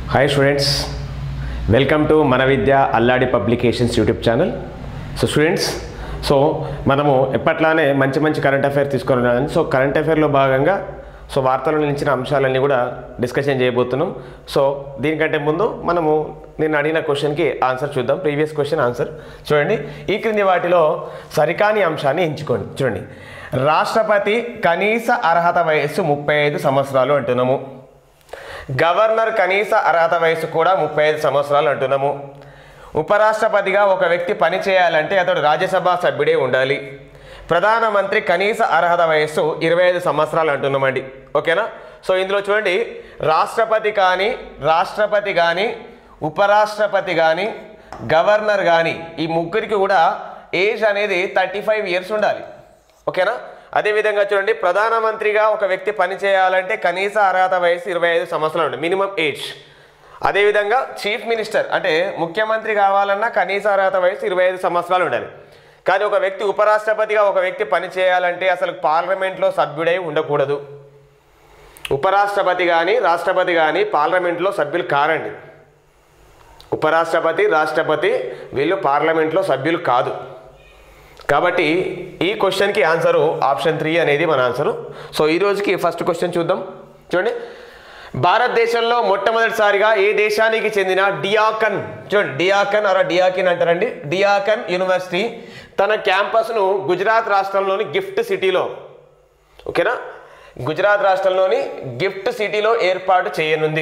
hi students welcome to మన Vidya Alladi publications YouTube channel so students so మనము ఎప్పట్లానే మంచి మంచి కరెంట్ అఫైర్ తీసుకొని ఉన్నాను సో కరెంట్ అఫైర్లో భాగంగా సో వార్తల్లో నిలిచిన అంశాలన్నీ కూడా డిస్కషన్ చేయబోతున్నాం సో దీనికంటే ముందు మనము నేను అడిగిన క్వశ్చన్కి ఆన్సర్ చూద్దాం ప్రీవియస్ క్వశ్చన్ ఆన్సర్ చూడండి ఈ క్రింది వాటిలో సరికాని అంశాన్ని ఎంచుకోండి చూడండి రాష్ట్రపతి కనీస అర్హత వయస్సు ముప్పై ఐదు సంవత్సరాలు అంటున్నాము గవర్నర్ కనీస అర్హత వయసు కూడా ముప్పై ఐదు సంవత్సరాలు అంటున్నాము ఉపరాష్ట్రపతిగా ఒక వ్యక్తి పని చేయాలంటే అతడు రాజ్యసభ సభ్యుడే ఉండాలి ప్రధానమంత్రి కనీస అర్హత వయస్సు ఇరవై ఐదు సంవత్సరాలు అంటున్నామండి ఓకేనా సో ఇందులో చూడండి రాష్ట్రపతి కానీ రాష్ట్రపతి కానీ ఉపరాష్ట్రపతి కానీ గవర్నర్ కానీ ఈ ముగ్గురికి కూడా ఏజ్ అనేది థర్టీ ఫైవ్ ఇయర్స్ ఉండాలి ఓకేనా అదేవిధంగా చూడండి ప్రధానమంత్రిగా ఒక వ్యక్తి పని చేయాలంటే కనీస అర్హత వయసు ఇరవై ఐదు సంవత్సరాలు ఉంటుంది మినిమం ఏజ్ అదేవిధంగా చీఫ్ మినిస్టర్ అంటే ముఖ్యమంత్రి కావాలన్నా కనీస అర్హత వయసు ఇరవై ఐదు సంవత్సరాలు ఉండాలి కానీ ఒక వ్యక్తి ఉపరాష్ట్రపతిగా ఒక వ్యక్తి పని చేయాలంటే అసలు పార్లమెంట్లో సభ్యుడై ఉండకూడదు ఉపరాష్ట్రపతి కానీ రాష్ట్రపతి కానీ పార్లమెంట్లో సభ్యులు కారండి ఉపరాష్ట్రపతి రాష్ట్రపతి వీళ్ళు పార్లమెంట్లో సభ్యులు కాదు కాబట్టి ఈ క్వశ్చన్కి ఆన్సరు ఆప్షన్ త్రీ అనేది మన ఆన్సరు సో ఈ రోజుకి ఫస్ట్ క్వశ్చన్ చూద్దాం చూడండి భారతదేశంలో మొట్టమొదటిసారిగా ఏ దేశానికి చెందిన డియాకన్ చూడండి డియాకన్ అరా డియాకిన్ అంటారండి డియాకన్ యూనివర్సిటీ తన క్యాంపస్ను గుజరాత్ రాష్ట్రంలోని గిఫ్ట్ సిటీలో ఓకేనా గుజరాత్ రాష్ట్రంలోని గిఫ్ట్ సిటీలో ఏర్పాటు చేయనుంది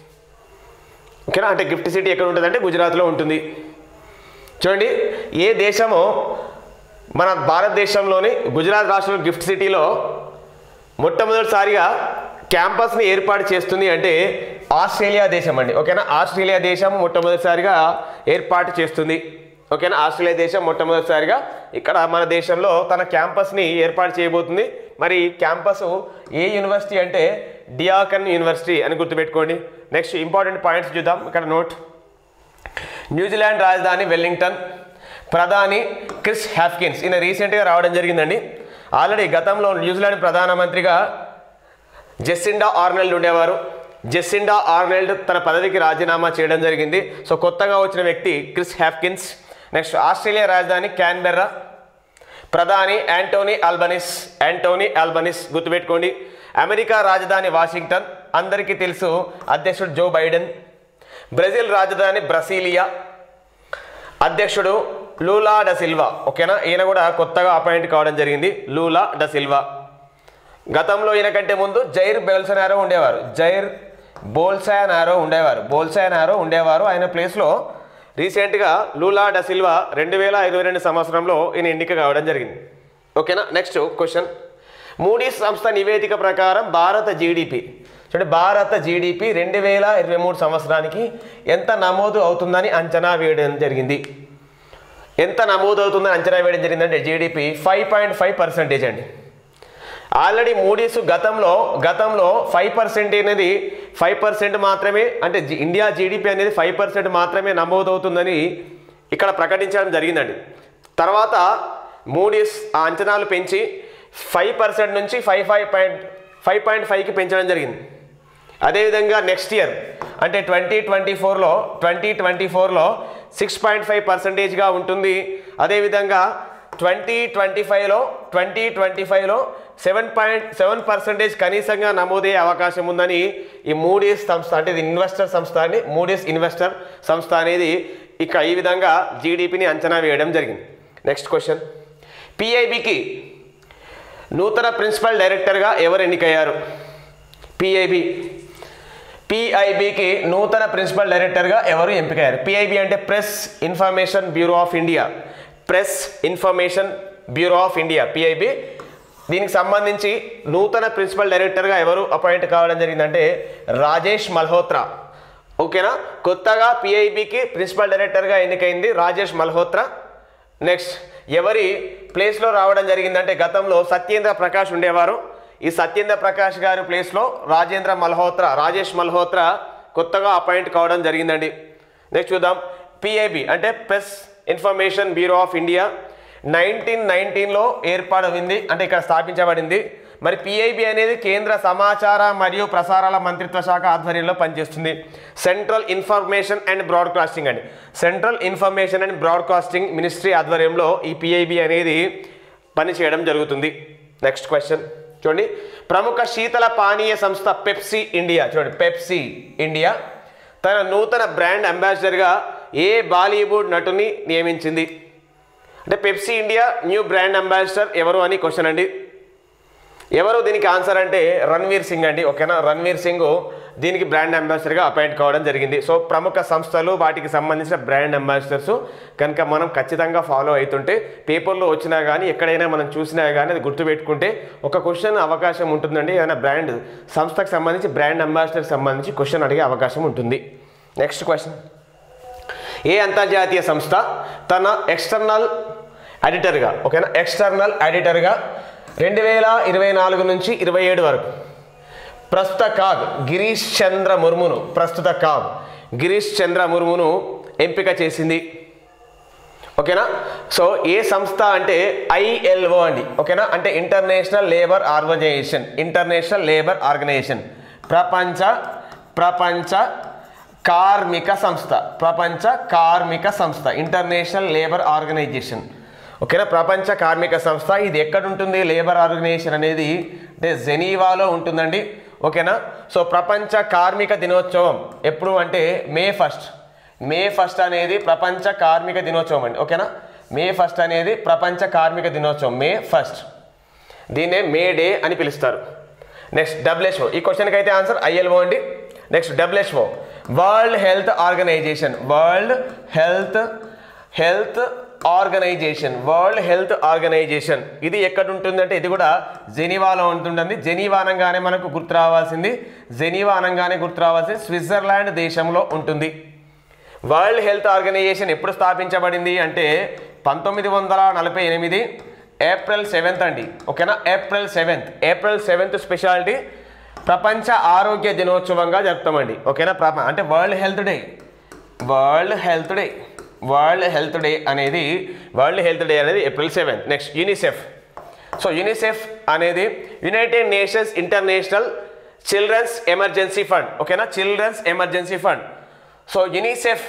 ఓకేనా అంటే గిఫ్ట్ సిటీ ఎక్కడ ఉంటుంది అంటే గుజరాత్లో ఉంటుంది చూడండి ఏ దేశమో మన భారతదేశంలోని గుజరాత్ రాష్ట్రంలో గిఫ్ట్ సిటీలో మొట్టమొదటిసారిగా క్యాంపస్ని ఏర్పాటు చేస్తుంది అంటే ఆస్ట్రేలియా దేశం అండి ఓకేనా ఆస్ట్రేలియా దేశం మొట్టమొదటిసారిగా ఏర్పాటు చేస్తుంది ఓకేనా ఆస్ట్రేలియా దేశం మొట్టమొదటిసారిగా ఇక్కడ మన దేశంలో తన క్యాంపస్ని ఏర్పాటు చేయబోతుంది మరి క్యాంపస్ ఏ యూనివర్సిటీ అంటే డియాకన్ యూనివర్సిటీ అని గుర్తుపెట్టుకోండి నెక్స్ట్ ఇంపార్టెంట్ పాయింట్స్ చూద్దాం ఇక్కడ నోట్ న్యూజిలాండ్ రాజధాని వెల్లింగ్టన్ ప్రధాని క్రిస్ హ్యాఫ్కిన్స్ ఈయన రీసెంట్గా రావడం జరిగిందండి ఆల్రెడీ గతంలో న్యూజిలాండ్ ప్రధానమంత్రిగా జెస్సిండా ఆర్నెల్డ్ ఉండేవారు జెస్సిండా ఆర్నెల్డ్ తన పదవికి రాజీనామా చేయడం జరిగింది సో కొత్తగా వచ్చిన వ్యక్తి క్రిస్ హ్యాఫ్కిన్స్ నెక్స్ట్ ఆస్ట్రేలియా రాజధాని క్యాన్బెర్రా ప్రధాని యాంటోనీ ఆల్బనిస్ యాంటోనీ ఆల్బనిస్ గుర్తుపెట్టుకోండి అమెరికా రాజధాని వాషింగ్టన్ అందరికీ తెలుసు అధ్యక్షుడు జో బైడెన్ బ్రెజిల్ రాజధాని బ్రసీలియా అధ్యక్షుడు లూలా డ సిల్వా ఓకేనా ఈయన కూడా కొత్తగా అపాయింట్ కావడం జరిగింది లూలా డ సిల్వా గతంలో ఈయన కంటే ముందు జైర్ బోల్సనారో ఉండేవారు జైర్ బోల్సానారో ఉండేవారు బోల్సానారో ఉండేవారు ఆయన ప్లేస్లో రీసెంట్గా లూలా డ సిల్వా రెండు వేల ఇరవై రెండు సంవత్సరంలో ఈయన ఎన్నిక కావడం జరిగింది ఓకేనా నెక్స్ట్ క్వశ్చన్ మూడీస్ సంస్థ నివేదిక ప్రకారం భారత జీడిపి చూడండి భారత జీడిపి రెండు వేల ఇరవై మూడు సంవత్సరానికి ఎంత నమోదు అవుతుందని అంచనా వేయడం జరిగింది ఎంత నమోదు అవుతుందని అంచనా వేయడం జరిగిందంటే GDP five point five percentage అండి ఆల్రెడీ మూడీస్ గతంలో గతంలో ఫైవ్ పర్సెంట్ అనేది ఫైవ్ పర్సెంట్ మాత్రమే అంటే జి- ఇండియా జీడిపి అనేది ఫైవ్ పర్సెంట్ మాత్రమే నమోదవుతుందని ఇక్కడ ప్రకటించడం జరిగిందండి తర్వాత మూడీస్ ఆ అంచనాలు పెంచి ఫైవ్ పర్సెంట్ నుంచి five five point five point ఫైవ్కి పెంచడం జరిగింది అదేవిధంగా నెక్స్ట్ ఇయర్ అంటే ట్వంటీ ట్వంటీ ఫోర్లో ట్వంటీ ట్వంటీ ఫోర్లో సిక్స్ పాయింట్ ఫైవ్ పర్సెంటేజ్గా ఉంటుంది అదేవిధంగా ట్వంటీ ట్వంటీ ఫైవ్లో ట్వంటీ ట్వంటీ ఫైవ్లో సెవెన్ పాయింట్ సెవెన్ పర్సెంటేజ్ కనీసంగా నమోదయ్యే అవకాశం ఉందని ఈ మూడీస్ సంస్థ అంటే ఇది ఇన్వెస్టర్ సంస్థ అండి మూడీస్ ఇన్వెస్టర్ సంస్థ అనేది ఇక ఈ విధంగా జీడిపిని అంచనా వేయడం జరిగింది నెక్స్ట్ క్వశ్చన్ పిఐబికి నూతన ప్రిన్సిపల్ డైరెక్టర్గా ఎవరు ఎన్నికయ్యారు పిఐబి పిఐబికి నూతన ప్రిన్సిపల్ డైరెక్టర్గా ఎవరు ఎంపికయ్యారు పిఐబి అంటే press information bureau of India press information bureau of India PIB దీనికి సంబంధించి నూతన ప్రిన్సిపల్ డైరెక్టర్గా ఎవరు అపాయింట్ కావడం జరిగిందంటే రాజేష్ మల్హోత్రా ఓకేనా కొత్తగా పిఐబికి ప్రిన్సిపల్ డైరెక్టర్గా ఎన్నికైంది రాజేష్ మల్హోత్రా నెక్స్ట్ ఎవరి ప్లేస్లో రావడం జరిగిందంటే గతంలో సత్యేంద్ర ప్రకాష్ ఉండేవారు ఈ సత్యేంద్ర ప్రకాష్ గారి ప్లేస్లో రాజేంద్ర మల్హోత్రా రాజేష్ మల్హోత్రా కొత్తగా అపాయింట్ కావడం జరిగిందండి నెక్స్ట్ చూద్దాం పిఐబి అంటే press information bureau of India nineteen నైన్టీన్లో ఏర్పాటైంది అంటే ఇక్కడ స్థాపించబడింది మరి పిఐబి అనేది కేంద్ర సమాచార మరియు ప్రసారాల మంత్రిత్వ శాఖ ఆధ్వర్యంలో పనిచేస్తుంది సెంట్రల్ ఇన్ఫర్మేషన్ అండ్ బ్రాడ్కాస్టింగ్ అండి central information and broadcasting ministry ఆధ్వర్యంలో ఈ పిఐబి అనేది పనిచేయడం జరుగుతుంది నెక్స్ట్ క్వశ్చన్ చూడండి ప్రముఖ శీతల పానీయ సంస్థ పెప్సీ ఇండియా చూడండి పెప్సీ ఇండియా తన నూతన బ్రాండ్ అంబాసిడర్గా ఏ బాలీవుడ్ నటుని నియమించింది అంటే Pepsi India new brand ambassador ఎవరు అని క్వశ్చన్ అండి ఎవరు దీనికి ఆన్సర్ అంటే రణ్వీర్ సింగ్ అండి ఓకేనా రణ్వీర్ సింగ్ దీనికి బ్రాండ్ అంబాసిడర్గా అపాయింట్ కావడం జరిగింది సో ప్రముఖ సంస్థలు వాటికి సంబంధించిన బ్రాండ్ అంబాసిడర్స్ కనుక మనం ఖచ్చితంగా ఫాలో అవుతుంటే పేపర్లో వచ్చినా కానీ ఎక్కడైనా మనం చూసినా కానీ అది గుర్తుపెట్టుకుంటే ఒక క్వశ్చన్ అవకాశం ఉంటుందండి ఏదైనా బ్రాండ్ సంస్థకు సంబంధించి బ్రాండ్ అంబాసిడర్కి సంబంధించి క్వశ్చన్ అడిగే అవకాశం ఉంటుంది నెక్స్ట్ క్వశ్చన్ ఏ అంతర్జాతీయ సంస్థ తన ఎక్స్టర్నల్ ఎడిటర్గా ఓకేనా ఎక్స్టర్నల్ ఎడిటర్గా రెండు వేల ఇరవై నాలుగు నుంచి ఇరవై ఏడు వరకు ప్రస్తుత కాగ్ గిరీష్ చంద్ర ముర్మును ప్రస్తుత కాగ్ గిరీష్ చంద్ర ముర్మును ఎంపిక చేసింది ఓకేనా సో ఏ సంస్థ అంటే ఐఎల్ఓ అండి ఓకేనా అంటే international labour organisation international labour organisation ప్రపంచ ప్రపంచ కార్మిక సంస్థ ప్రపంచ కార్మిక సంస్థ ఇంటర్నేషనల్ లేబర్ ఆర్గనైజేషన్ ఓకేనా ప్రపంచ కార్మిక సంస్థ ఇది ఎక్కడ ఉంటుంది లేబర్ ఆర్గనైజేషన్ అనేది అంటే జెనీవాలో ఉంటుందండి ఓకేనా సో ప్రపంచ కార్మిక దినోత్సవం ఎప్పుడు అంటే మే ఫస్ట్ మే ఫస్ట్ అనేది ప్రపంచ కార్మిక దినోత్సవం అండి ఓకేనా మే ఫస్ట్ అనేది ప్రపంచ కార్మిక దినోత్సవం మే ఫస్ట్ దీన్నే మే డే అని పిలుస్తారు నెక్స్ట్ డబ్ల్యూహెచ్ఓ ఈ క్వశ్చన్కి అయితే ఆన్సర్ ఐఎల్ఓ అండి next WHO world health organisation world health health organisation world health organisation ఇది ఎక్కడ ఉంటుందంటే ఇది కూడా జెనీవాలో ఉంటుందండి జెనీవా అనగానే మనకు గుర్తు రావాల్సింది జెనీవా అనగానే గుర్తు రావాల్సింది స్విట్జర్లాండ్ దేశంలో ఉంటుంది వరల్డ్ హెల్త్ ఆర్గనైజేషన్ ఎప్పుడు స్థాపించబడింది అంటే పంతొమ్మిది వందల నలభై ఎనిమిది ఏప్రిల్ సెవెంత్ అండి ఓకేనా April seventh April seventh speciality ప్రపంచ ఆరోగ్య దినోత్సవంగా జరుపుతామండి ఓకేనా ప్రప అంటే world health day world health day world health day అనేది వరల్డ్ హెల్త్ డే అనేది April seventh next UNICEF so UNICEF అనేది United Nations international children's emergency fund ఓకేనా children's emergency fund so UNICEF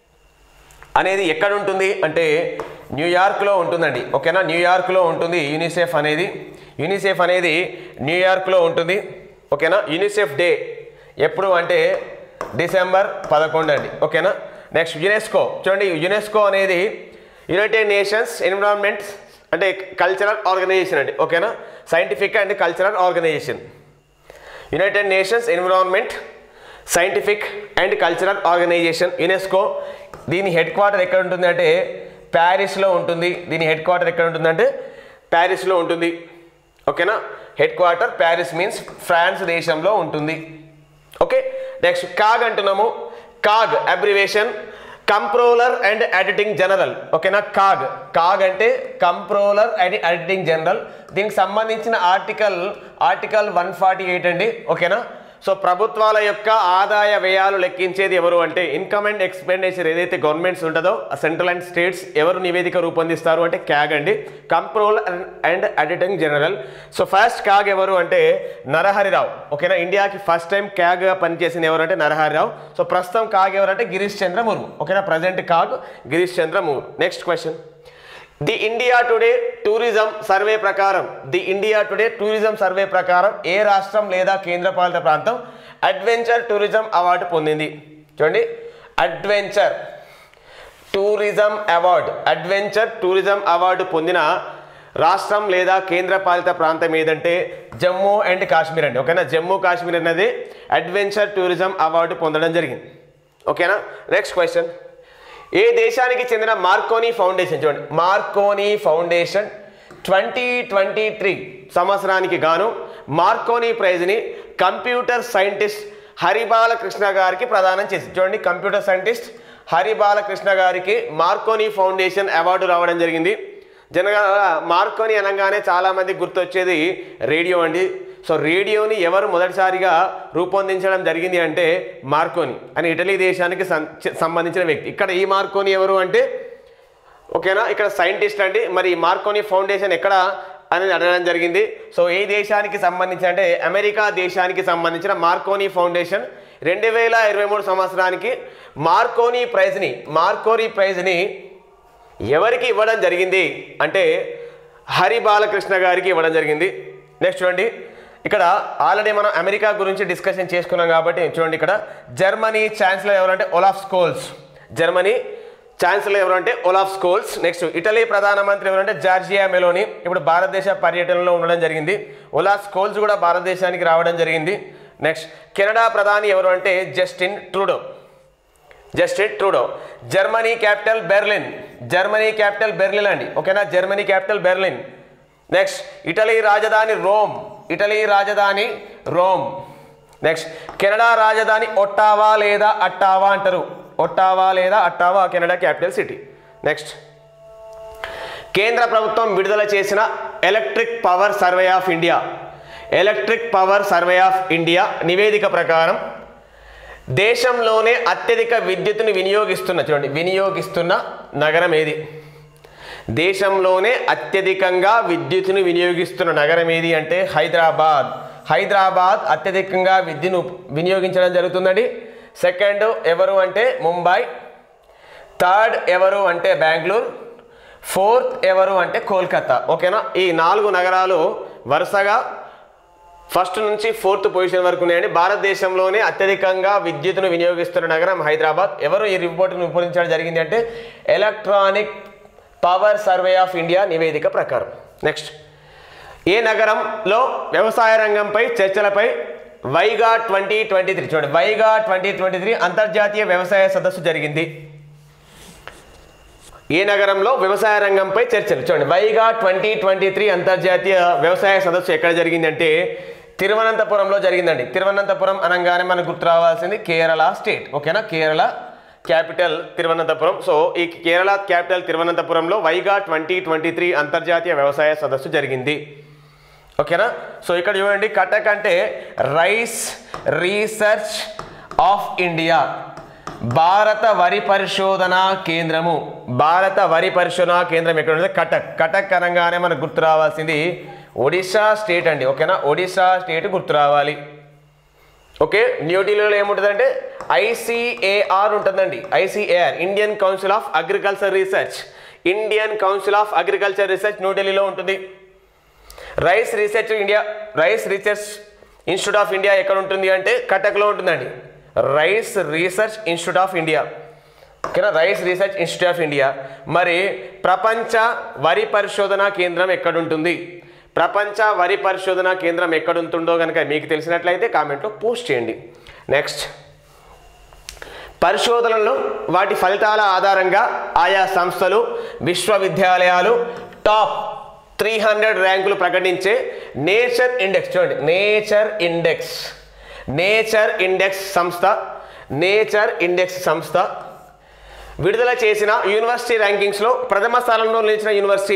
అనేది ఎక్కడ ఉంటుంది అంటే న్యూయార్క్లో ఉంటుందండి ఓకేనా న్యూయార్క్లో ఉంటుంది యూనిసెఫ్ అనేది యూనిసెఫ్ అనేది న్యూయార్క్లో ఉంటుంది ఓకేనా యూనిసెఫ్ డే ఎప్పుడు అంటే డిసెంబర్ పదకొండు అండి ఓకేనా నెక్స్ట్ యునెస్కో చూడండి యునెస్కో అనేది యునైటెడ్ నేషన్స్ ఎన్విరాన్మెంట్ అంటే కల్చరల్ ఆర్గనైజేషన్ అండి ఓకేనా scientific and cultural organisation United Nations environment scientific and cultural organisation UNESCO దీని హెడ్ క్వార్టర్ ఎక్కడ ఉంటుంది అంటే ప్యారిస్లో ఉంటుంది దీని హెడ్ క్వార్టర్ ఎక్కడ ఉంటుందంటే ప్యారిస్లో ఉంటుంది ఓకేనా headquarter Paris means France దేశంలో ఉంటుంది ఓకే నెక్స్ట్ కాగ్ అంటున్నాము CAG abbreviation comptroller and editing general ఓకేనా కాగ్ కాగ్ అంటే కంప్రోలర్ అండ్ ఎడిటింగ్ జనరల్ దీనికి సంబంధించిన article article one forty eight అండి ఓకేనా సో ప్రభుత్వాల యొక్క ఆదాయ వ్యయాలు లెక్కించేది ఎవరు అంటే ఇన్కమ్ అండ్ ఎక్స్పెండిచర్ ఏదైతే గవర్నమెంట్స్ ఉంటుందో సెంట్రల్ అండ్ స్టేట్స్ ఎవరు నివేదిక రూపొందిస్తారు అంటే క్యాగ్ అండి control and editing general so first CAG ఎవరు అంటే నరహరిరావు ఓకేనా ఇండియాకి ఫస్ట్ టైం క్యాగ్గా పనిచేసింది ఎవరు అంటే నరహరిరావు సో ప్రస్తుతం కాగ్ ఎవరంటే గిరీష్ చంద్ర ముర్ము ఓకేనా present CAG Girish Chandra Murmu next question the India Today tourism survey ప్రకారం the India Today tourism survey ప్రకారం ఏ రాష్ట్రం లేదా కేంద్రపాలిత ప్రాంతం అడ్వెంచర్ టూరిజం అవార్డు పొందింది చూడండి adventure tourism award adventure tourism award పొందిన రాష్ట్రం లేదా కేంద్రపాలిత ప్రాంతం ఏదంటే జమ్మూ అండ్ కాశ్మీర్ అండి ఓకేనా జమ్మూ కాశ్మీర్ అనేది అడ్వెంచర్ టూరిజం అవార్డు పొందడం జరిగింది ఓకేనా నెక్స్ట్ క్వశ్చన్ ఏ దేశానికి చెందిన మార్కోనీ ఫౌండేషన్ చూడండి Marconi foundation twenty twenty three సంవత్సరానికి గాను మార్కోనీ ప్రైజ్ని కంప్యూటర్ సైంటిస్ట్ హరిబాలకృష్ణ గారికి ప్రదానం చేసింది చూడండి కంప్యూటర్ సైంటిస్ట్ హరిబాలకృష్ణ గారికి మార్కోనీ ఫౌండేషన్ అవార్డు రావడం జరిగింది జనగా మార్కోని అనగానే చాలామంది గుర్తొచ్చేది రేడియో అండి సో రేడియోని ఎవరు మొదటిసారిగా రూపొందించడం జరిగింది అంటే మార్కోని అని ఇటలీ దేశానికి సం- చె- సంబంధించిన వ్యక్తి ఇక్కడ ఈ మార్కోని ఎవరు అంటే ఓకేనా ఇక్కడ సైంటిస్ట్ అండి మరి ఈ మార్కోని ఫౌండేషన్ ఎక్కడ అనేది అడగడం జరిగింది సో ఏ దేశానికి సంబంధించి అంటే అమెరికా దేశానికి సంబంధించిన మార్కోనీ ఫౌండేషన్ రెండు వేల ఇరవై మూడు సంవత్సరానికి మార్కోనీ ప్రైజ్ని మార్కోనీ ప్రైజ్ని ఎవరికి ఇవ్వడం జరిగింది అంటే హరి బాలకృష్ణ గారికి ఇవ్వడం జరిగింది నెక్స్ట్ చూడండి ఇక్కడ ఆల్రెడీ మనం అమెరికా గురించి డిస్కషన్ చేసుకున్నాం కాబట్టి చూడండి ఇక్కడ జర్మనీ ఛాన్సలర్ ఎవరంటే ఒలాఫ్ స్కోల్స్ జర్మనీ ఛాన్సలర్ ఎవరంటే ఒలాఫ్ స్కోల్స్ నెక్స్ట్ ఇటలీ ప్రధానమంత్రి ఎవరంటే జార్జియా మెలోని ఇప్పుడు భారతదేశ పర్యటనలో ఉండడం జరిగింది ఒలాఫ్ స్కోల్స్ కూడా భారతదేశానికి రావడం జరిగింది నెక్స్ట్ కెనడా ప్రధాని ఎవరు అంటే Justin Trudeau Justin Trudeau Germany capital Berlin Germany capital Berlin అండి ఓకేనా Germany capital Berlin next Italy రాజధాని రోమ్ ఇటలీ రాజధాని రోమ్ నెక్స్ట్ కెనడా రాజధాని ఒట్టావా లేదా అట్టావా అంటారు ఒట్టావా లేదా Ottawa Canada capital city next కేంద్ర ప్రభుత్వం విడుదల చేసిన electric power survey of India electric power survey of India నివేదిక ప్రకారం దేశంలోనే అత్యధిక విద్యుత్తుని వినియోగిస్తున్న చూడండి వినియోగిస్తున్న నగరం ఏది దేశంలోనే అత్యధికంగా విద్యుత్తును వినియోగిస్తున్న నగరం ఏది అంటే హైదరాబాద్ హైదరాబాద్ అత్యధికంగా విద్యుత్ను వినియోగించడం జరుగుతుందండి సెకండ్ ఎవరు అంటే ముంబై థర్డ్ ఎవరు అంటే బెంగళూరు ఫోర్త్ ఎవరు అంటే కోల్కతా ఓకేనా ఈ నాలుగు నగరాలు వరుసగా ఫస్ట్ నుంచి ఫోర్త్ పొజిషన్ వరకు ఉన్నాయండి భారతదేశంలోనే అత్యధికంగా విద్యుత్తును వినియోగిస్తున్న నగరం హైదరాబాద్ ఎవరు ఈ రిపోర్టును రూపొందించడం జరిగింది అంటే electronic power survey of India నివేదిక ప్రకారం నెక్స్ట్ ఏ నగరంలో వ్యవసాయ రంగంపై చర్చలపై వైగా ట్వంటీ ట్వంటీ త్రీ చూడండి వైగా ట్వంటీ ట్వంటీ త్రీ అంతర్జాతీయ వ్యవసాయ సదస్సు జరిగింది ఏ నగరంలో వ్యవసాయ రంగంపై చర్చలు చూడండి వైగా ట్వంటీ ట్వంటీ త్రీ అంతర్జాతీయ వ్యవసాయ సదస్సు ఎక్కడ జరిగిందంటే తిరువనంతపురంలో జరిగిందండి తిరువనంతపురం అనగానే మనకు గుర్తు రావాల్సింది కేరళ స్టేట్ ఓకేనా కేరళ క్యాపిటల్ తిరువనంతపురం సో ఈ కేరళ క్యాపిటల్ తిరువనంతపురంలో వైగా ట్వంటీ ట్వంటీ త్రీ అంతర్జాతీయ వ్యవసాయ సదస్సు జరిగింది ఓకేనా సో ఇక్కడ చూడండి కటక్ అంటే రైస్ రీసెర్చ్ ఆఫ్ ఇండియా భారత వరి పరిశోధన కేంద్రము భారత వరి పరిశోధన కేంద్రం ఎక్కడ ఉంది కటక్ కటక్ అనగానే మనకు గుర్తు రావాల్సింది ఒడిశా స్టేట్ అండి ఓకేనా ఒడిశా స్టేట్ గుర్తు రావాలి ఓకే న్యూఢిల్లీలో ఏముంటుందంటే ఐసిఏఆర్ ఉంటుందండి ICAR Indian council of agriculture research Indian council of agriculture research న్యూఢిల్లీలో ఉంటుంది rice research India rice research institute of India ఎక్కడ ఉంటుంది అంటే కటక్లో ఉంటుందండి rice research institute of India ఓకేనా rice research institute of India మరి ప్రపంచ వరి పరిశోధన కేంద్రం ఎక్కడ ఉంటుంది ప్రపంచ వరి పరిశోధన కేంద్రం ఎక్కడ ఉంటుందో కనుక మీకు తెలిసినట్లయితే కామెంట్లో పోస్ట్ చేయండి నెక్స్ట్ పరిశోధనలు వాటి ఫలితాల ఆధారంగా ఆయా సంస్థలు విశ్వవిద్యాలయాలు టాప్ త్రీ హండ్రెడ్ ర్యాంకులు ప్రకటించే నేచర్ ఇండెక్స్ చూడండి నేచర్ ఇండెక్స్ నేచర్ ఇండెక్స్ సంస్థ నేచర్ ఇండెక్స్ సంస్థ విడుదల చేసిన యూనివర్సిటీ ర్యాంకింగ్స్లో ప్రథమ స్థానంలో నిలిచిన యూనివర్సిటీ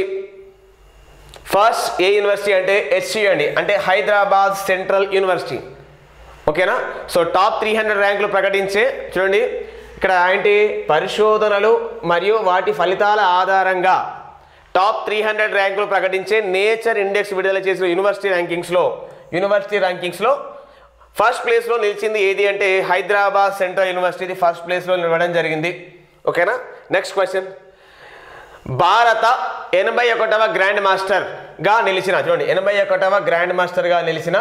ఫస్ట్ ఏ యూనివర్సిటీ అంటే హెచ్సి అండి అంటే హైదరాబాద్ సెంట్రల్ యూనివర్సిటీ ఓకేనా సో టాప్ త్రీ హండ్రెడ్ ర్యాంకులు ప్రకటించే చూడండి ఇక్కడ ఏంటి పరిశోధనలు మరియు వాటి ఫలితాల ఆధారంగా టాప్ త్రీ హండ్రెడ్ ర్యాంకులు ప్రకటించే నేచర్ ఇండెక్స్ విడుదల చేసిన యూనివర్సిటీ ర్యాంకింగ్స్లో యూనివర్సిటీ ర్యాంకింగ్స్లో ఫస్ట్ ప్లేస్లో నిలిచింది ఏది అంటే హైదరాబాద్ సెంట్రల్ యూనివర్సిటీ ఫస్ట్ ప్లేస్లో నిలవడం జరిగింది ఓకేనా నెక్స్ట్ క్వశ్చన్ భారత ఎనభై ఒకటవ గ్రాండ్ మాస్టర్గా నిలిచిన చూడండి ఎనభై ఒకటవ గ్రాండ్ మాస్టర్గా నిలిచిన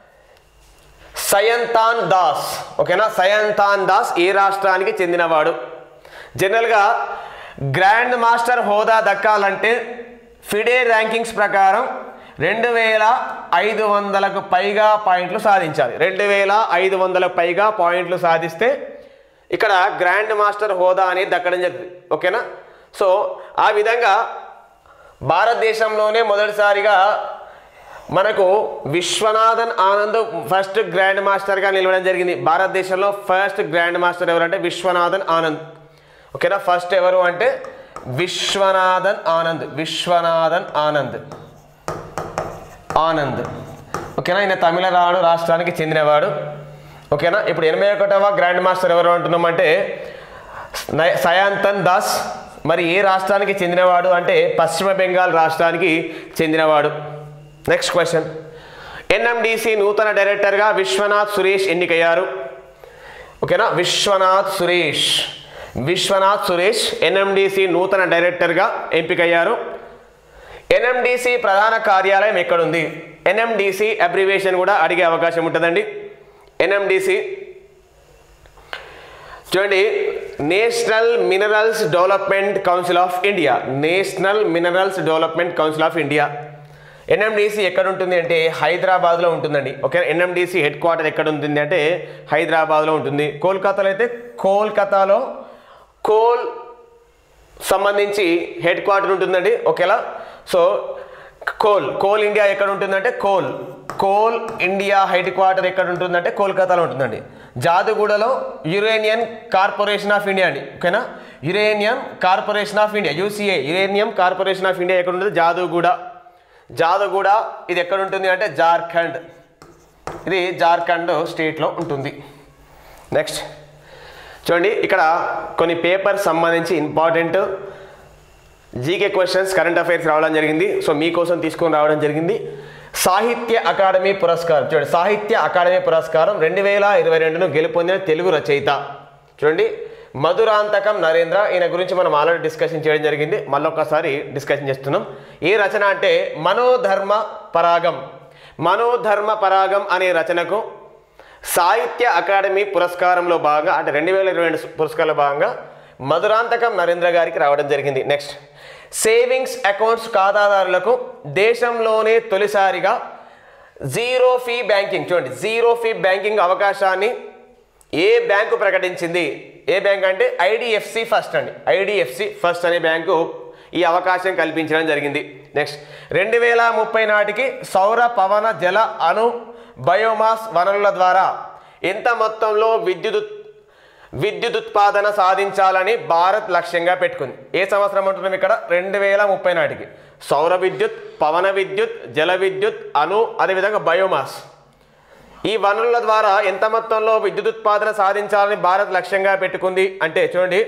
సయంతాన్ దాస్ ఓకేనా సయంతాన్ దాస్ ఏ రాష్ట్రానికి చెందినవాడు జనరల్గా గ్రాండ్ మాస్టర్ హోదా దక్కాలంటే ఫిడే ర్యాంకింగ్స్ ప్రకారం రెండు వేల ఐదు వందలకు పైగా పాయింట్లు సాధించాలి రెండు వేల ఐదు వందలకు పైగా పాయింట్లు సాధిస్తే ఇక్కడ గ్రాండ్ మాస్టర్ హోదా అనేది దక్కడం జరుగుతుంది ఓకేనా సో ఆ విధంగా భారతదేశంలోనే మొదటిసారిగా మనకు విశ్వనాథన్ ఆనంద్ ఫస్ట్ గ్రాండ్ మాస్టర్గా నిలవడం జరిగింది భారతదేశంలో ఫస్ట్ గ్రాండ్ మాస్టర్ ఎవరంటే విశ్వనాథన్ ఆనంద్ ఓకేనా ఫస్ట్ ఎవరు అంటే విశ్వనాథన్ ఆనంద్ విశ్వనాథన్ ఆనంద్ ఆనంద్ ఓకేనా ఈయన తమిళనాడు రాష్ట్రానికి చెందినవాడు ఓకేనా ఇప్పుడు ఎనభై ఒకటవ గ్రాండ్ మాస్టర్ ఎవరు అంటున్నామంటే నయ- సయాంతన్ దాస్ మరి ఏ రాష్ట్రానికి చెందినవాడు అంటే పశ్చిమ బెంగాల్ రాష్ట్రానికి చెందినవాడు నెక్స్ట్ క్వశ్చన్ ఎన్ఎండిసి నూతన డైరెక్టర్గా విశ్వనాథ్ సురేష్ ఎన్నికయ్యారు ఓకేనా విశ్వనాథ్ సురేష్ విశ్వనాథ్ సురేష్ ఎన్ఎండిసి నూతన డైరెక్టర్గా ఎంపికయ్యారు ఎన్ఎండిసి ప్రధాన కార్యాలయం ఎక్కడుంది ఎన్ఎండిసి అబ్రివేషన్ కూడా అడిగే అవకాశం ఉంటుందండి ఎన్ఎండిసి చూడండి national minerals development council of India national minerals development council of India NMDC ఎక్కడ ఉంటుంది అంటే హైదరాబాద్లో ఉంటుందండి ఓకే ఎన్ఎండిసి హెడ్ క్వార్టర్ ఎక్కడ ఉంటుంది అంటే హైదరాబాద్లో ఉంటుంది కోల్కతాలో అయితే కోల్కతాలో కోల్ సంబంధించి హెడ్ క్వార్టర్ ఉంటుందండి ఓకేలా సో కోల్ కోల్ ఇండియా ఎక్కడ ఉంటుందంటే coal coal India headquarter ఎక్కడ ఉంటుందంటే కోల్కతాలో ఉంటుందండి జాదుగూడలో యురేనియన్ కార్పొరేషన్ ఆఫ్ ఇండియా అండి ఓకేనా uranium corporation of India U C A uranium corporation of India ఎక్కడ ఉంటుంది జాదుగూడ జాదుగూడ ఇది ఎక్కడ ఉంటుంది అంటే జార్ఖండ్ ఇది జార్ఖండ్ స్టేట్లో ఉంటుంది నెక్స్ట్ చూడండి ఇక్కడ కొన్ని పేపర్స్ సంబంధించి important GK questions current affairs రావడం జరిగింది సో మీకోసం తీసుకొని రావడం జరిగింది సాహిత్య అకాడమీ పురస్కారం చూడండి సాహిత్య అకాడమీ పురస్కారం రెండు వేల ఇరవై రెండును గెలుపొందిన తెలుగు రచయిత చూడండి మధురాంతకం నరేంద్ర ఈయన గురించి మనం ఆల్రెడీ డిస్కషన్ చేయడం జరిగింది మళ్ళొకసారి డిస్కషన్ చేస్తున్నాం ఏ రచన అంటే మనోధర్మ పరాగం మనోధర్మ పరాగం అనే రచనకు సాహిత్య అకాడమీ పురస్కారంలో భాగంగా అంటే రెండు వేల ఇరవై రెండు పురస్కారంలో భాగంగా మధురాంతకం నరేంద్ర గారికి రావడం జరిగింది నెక్స్ట్ సేవింగ్స్ అకౌంట్స్ ఖాతాదారులకు దేశంలోనే తొలిసారిగా జీరో ఫీ బ్యాంకింగ్ చూడండి జీరో ఫీ బ్యాంకింగ్ అవకాశాన్ని ఏ బ్యాంకు ప్రకటించింది ఏ బ్యాంక్ అంటే ఐడిఎఫ్సి ఫస్ట్ అండి ఐడిఎఫ్సి ఫస్ట్ అనే బ్యాంకు ఈ అవకాశం కల్పించడం జరిగింది నెక్స్ట్ రెండు వేల ముప్పై నాటికి సౌర పవన జల అణు బయోమాస్ వనరుల ద్వారా ఎంత మొత్తంలో విద్యుత్ విద్యుత్ ఉత్పాదన సాధించాలని భారత్ లక్ష్యంగా పెట్టుకుంది ఏ సంవత్సరం అంటున్నాం ఇక్కడ రెండు వేల ముప్పై నాటికి సౌర విద్యుత్ పవన విద్యుత్ జల విద్యుత్ అణు అదేవిధంగా బయోమాస్ ఈ వనరుల ద్వారా ఎంత మొత్తంలో విద్యుత్ ఉత్పాదన సాధించాలని భారత్ లక్ష్యంగా పెట్టుకుంది అంటే చూడండి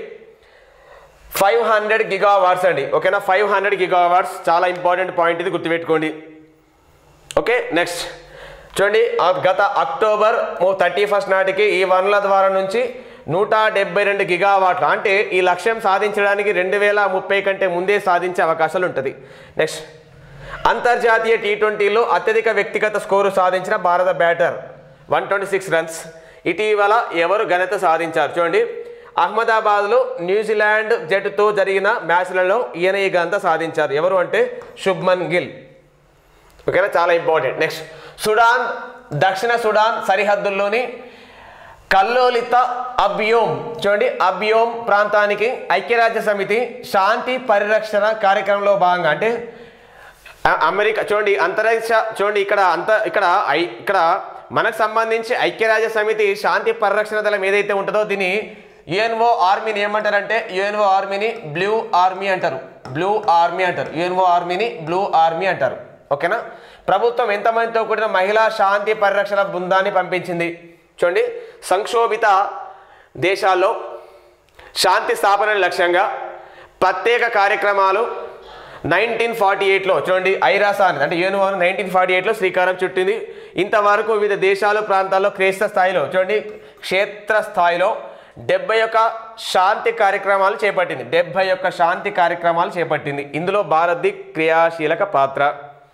ఫైవ్ హండ్రెడ్ గిగా వాట్స్ అండి ఓకేనా ఫైవ్ హండ్రెడ్ గిగా వాట్స్ చాలా ఇంపార్టెంట్ పాయింట్ ఇది గుర్తుపెట్టుకోండి ఓకే నెక్స్ట్ చూడండి ఆ గత అక్టోబర్ థర్టీ ఫస్ట్ నాటికి ఈ వనరుల ద్వారా నుంచి నూట డెబ్బై రెండు గిగావాట్ల అంటే ఈ లక్ష్యం సాధించడానికి రెండు వేల ముప్పై కంటే ముందే సాధించే అవకాశాలు ఉంటుంది నెక్స్ట్ అంతర్జాతీయ టీ ట్వంటీలో అత్యధిక వ్యక్తిగత స్కోరు సాధించిన భారత batter one twenty six runs ఇటీవల ఎవరు ఘనత సాధించారు చూడండి అహ్మదాబాద్లో న్యూజిలాండ్ జట్టుతో జరిగిన మ్యాచ్లలో ఈయన ఈ ఘనత సాధించారు ఎవరు అంటే శుభ్మన్ గిల్ ఓకేనా చాలా ఇంపార్టెంట్ నెక్స్ట్ సుడాన్ దక్షిణ సుడాన్ సరిహద్దుల్లోని కల్లోలిత అబ్యోమ్ చూడండి అబ్యోమ్ ప్రాంతానికి ఐక్యరాజ్య సమితి శాంతి పరిరక్షణ కార్యక్రమంలో భాగంగా అంటే అ- అమెరికా చూడండి అంతరిక్ష చూడండి ఇక్కడ అంత ఇక్కడ ఐ ఇక్కడ మనకు సంబంధించి ఐక్యరాజ్య సమితి శాంతి పరిరక్షణ దళం ఏదైతే ఉంటుందో దీన్ని యుఎన్ఓ ఆర్మీని ఏమంటారంటే యుఎన్ఓ ఆర్మీని బ్లూ ఆర్మీ అంటారు బ్లూ ఆర్మీ అంటారు యుఎన్ఓ ఆర్మీని బ్లూ ఆర్మీ అంటారు ఓకేనా ప్రభుత్వం ఎంతమందితో కూడిన మహిళా శాంతి పరిరక్షణ బృందాన్ని పంపించింది చూడండి సంక్షోభిత దేశాల్లో శాంతి స్థాపన లక్ష్యంగా ప్రత్యేక కార్యక్రమాలు నైన్టీన్ ఫార్టీ ఎయిట్లో చూడండి ఐరాసా అనేది అంటే యూఎన్ఓ నైన్టీన్ ఫార్టీ ఎయిట్లో శ్రీకారం చుట్టింది ఇంతవరకు వివిధ దేశాలు ప్రాంతాల్లో క్రైస్త స్థాయిలో చూడండి క్షేత్ర స్థాయిలో డెబ్బై యొక్క శాంతి కార్యక్రమాలు చేపట్టింది డెబ్బై యొక్క శాంతి కార్యక్రమాలు చేపట్టింది ఇందులో భారత్ది క్రియాశీలక పాత్ర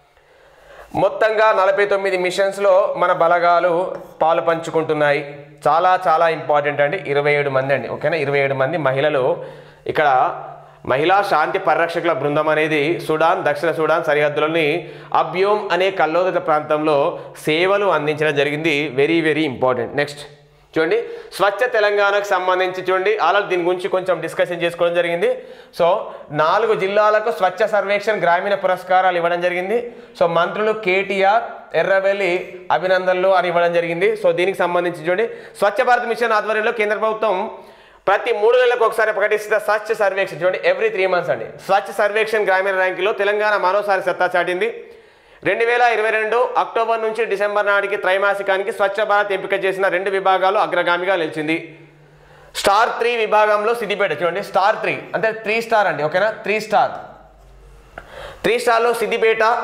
మొత్తంగా నలభై తొమ్మిది మిషన్స్లో మన బలగాలు పాలు పంచుకుంటున్నాయి చాలా చాలా ఇంపార్టెంట్ అండి ఇరవై ఏడు మంది అండి ఓకేనా ఇరవై ఏడు మంది మహిళలు ఇక్కడ మహిళా శాంతి పరిరక్షకుల బృందం అనేది సుడాన్ దక్షిణ సుడాన్ సరిహద్దులోని అబ్యోమ్ అనే కల్లోదిత ప్రాంతంలో సేవలు అందించడం జరిగింది వెరీ వెరీ ఇంపార్టెంట్ నెక్స్ట్ చూడండి స్వచ్ఛ తెలంగాణకు సంబంధించి చూడండి అలా దీని గురించి కొంచెం డిస్కషన్ చేసుకోవడం జరిగింది సో నాలుగు జిల్లాలకు స్వచ్ఛ సర్వేక్షణ్ గ్రామీణ పురస్కారాలు ఇవ్వడం జరిగింది సో మంత్రులు కేటీఆర్ ఎర్రవెల్లి అభినందనలు అని ఇవ్వడం జరిగింది సో దీనికి సంబంధించి చూడండి స్వచ్ఛ భారత్ మిషన్ ఆధ్వర్యంలో కేంద్ర ప్రభుత్వం ప్రతి మూడు నెలలకు ఒకసారి ప్రకటిస్తున్న స్వచ్ఛ సర్వేక్షణ చూడండి ఎవ్రీ త్రీ మంత్స్ అండి స్వచ్ఛ సర్వేక్షణ్ గ్రామీణ ర్యాంకులో తెలంగాణ మరోసారి సత్తా చాటింది రెండు వేల ఇరవై రెండు అక్టోబర్ నుంచి డిసెంబర్ నాటికి త్రైమాసికానికి స్వచ్ఛ భారత్ ఎంపిక చేసిన రెండు విభాగాలు అగ్రగామిగా నిలిచింది స్టార్ త్రీ విభాగంలో సిద్దిపేట చూడండి స్టార్ త్రీ అంటే త్రీ స్టార్ అండి ఓకేనా త్రీ స్టార్ త్రీ స్టార్లో సిద్దిపేట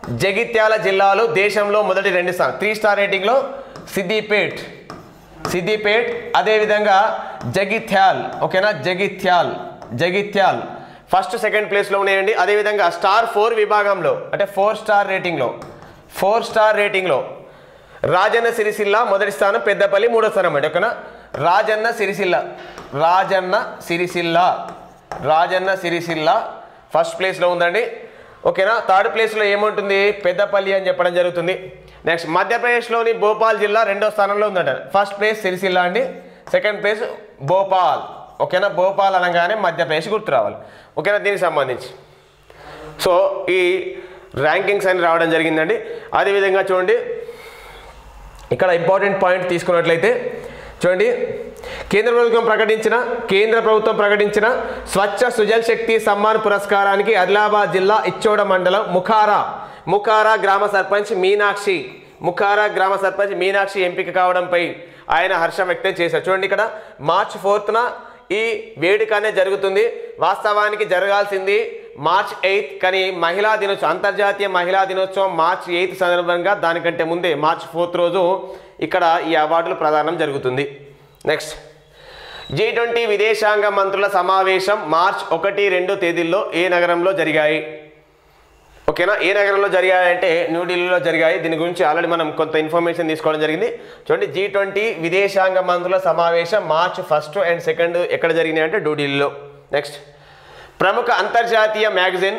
జగిత్యాల జిల్లాలో దేశంలో మొదటి రెండు స్థానం త్రీ స్టార్ రేటింగ్లో సిద్దిపేట్ సిద్దిపేట్ అదేవిధంగా జగిత్యాల్ ఓకేనా జగిత్యాల్ జగిత్యాల్ ఫస్ట్ సెకండ్ ప్లేస్లో ఉన్నాయండి అదేవిధంగా స్టార్ ఫోర్ విభాగంలో అంటే ఫోర్ స్టార్ రేటింగ్లో ఫోర్ స్టార్ రేటింగ్లో రాజన్న సిరిసిల్ల మొదటి స్థానం పెద్దపల్లి మూడో స్థానం అండి ఓకేనా రాజన్న సిరిసిల్ల రాజన్న సిరిసిల్ల రాజన్న సిరిసిల్ల ఫస్ట్ ప్లేస్లో ఉందండి ఓకేనా థర్డ్ ప్లేస్లో ఏముంటుంది పెద్దపల్లి అని చెప్పడం జరుగుతుంది నెక్స్ట్ మధ్యప్రదేశ్లోని భోపాల్ జిల్లా రెండో స్థానంలో ఉందంట ఫస్ట్ ప్లేస్ సిరిసిల్ల అండి సెకండ్ ప్లేస్ భోపాల్ ఓకేనా భోపాల్ అనగానే మధ్యప్రదేశ్ గుర్తు రావాలి ఓకేనా దీనికి సంబంధించి సో ఈ ర్యాంకింగ్స్ అని రావడం జరిగిందండి అదేవిధంగా చూడండి ఇక్కడ ఇంపార్టెంట్ పాయింట్ తీసుకున్నట్లయితే చూడండి కేంద్ర ప్రభుత్వం ప్రకటించిన కేంద్ర ప్రభుత్వం ప్రకటించిన స్వచ్ఛ సుజల్ శక్తి సమ్మాన్ పురస్కారానికి ఆదిలాబాద్ జిల్లా ఇచ్చోడ మండలం ముఖారా ముఖారా గ్రామ సర్పంచ్ మీనాక్షి ముఖారా గ్రామ సర్పంచ్ మీనాక్షి ఎంపిక కావడంపై ఆయన హర్షం వ్యక్తం చేశారు చూడండి ఇక్కడ మార్చ్ ఫోర్త్న ఈ వేడుక అనేది జరుగుతుంది వాస్తవానికి జరగాల్సింది మార్చ్ ఎయిత్ కానీ మహిళా దినోత్సవం అంతర్జాతీయ మహిళా దినోత్సవం మార్చ్ ఎయిత్ సందర్భంగా దానికంటే ముందే మార్చ్ ఫోర్త్ రోజు ఇక్కడ ఈ అవార్డులు ప్రదానం జరుగుతుంది నెక్స్ట్ జీ ట్వంటీ విదేశాంగ మంత్రుల సమావేశం మార్చ్ ఒకటి రెండు తేదీల్లో ఏ నగరంలో జరిగాయి ఓకేనా ఏ నగరంలో జరిగాయంటే న్యూఢిల్లీలో జరిగాయి దీని గురించి ఆల్రెడీ మనం కొంత ఇన్ఫర్మేషన్ తీసుకోవడం జరిగింది చూడండి జీ ట్వంటీ విదేశాంగ మంత్రుల సమావేశం మార్చ్ ఫస్ట్ అండ్ సెకండ్ ఎక్కడ జరిగినాయి అంటే న్యూఢిల్లీలో నెక్స్ట్ ప్రముఖ అంతర్జాతీయ మ్యాగజైన్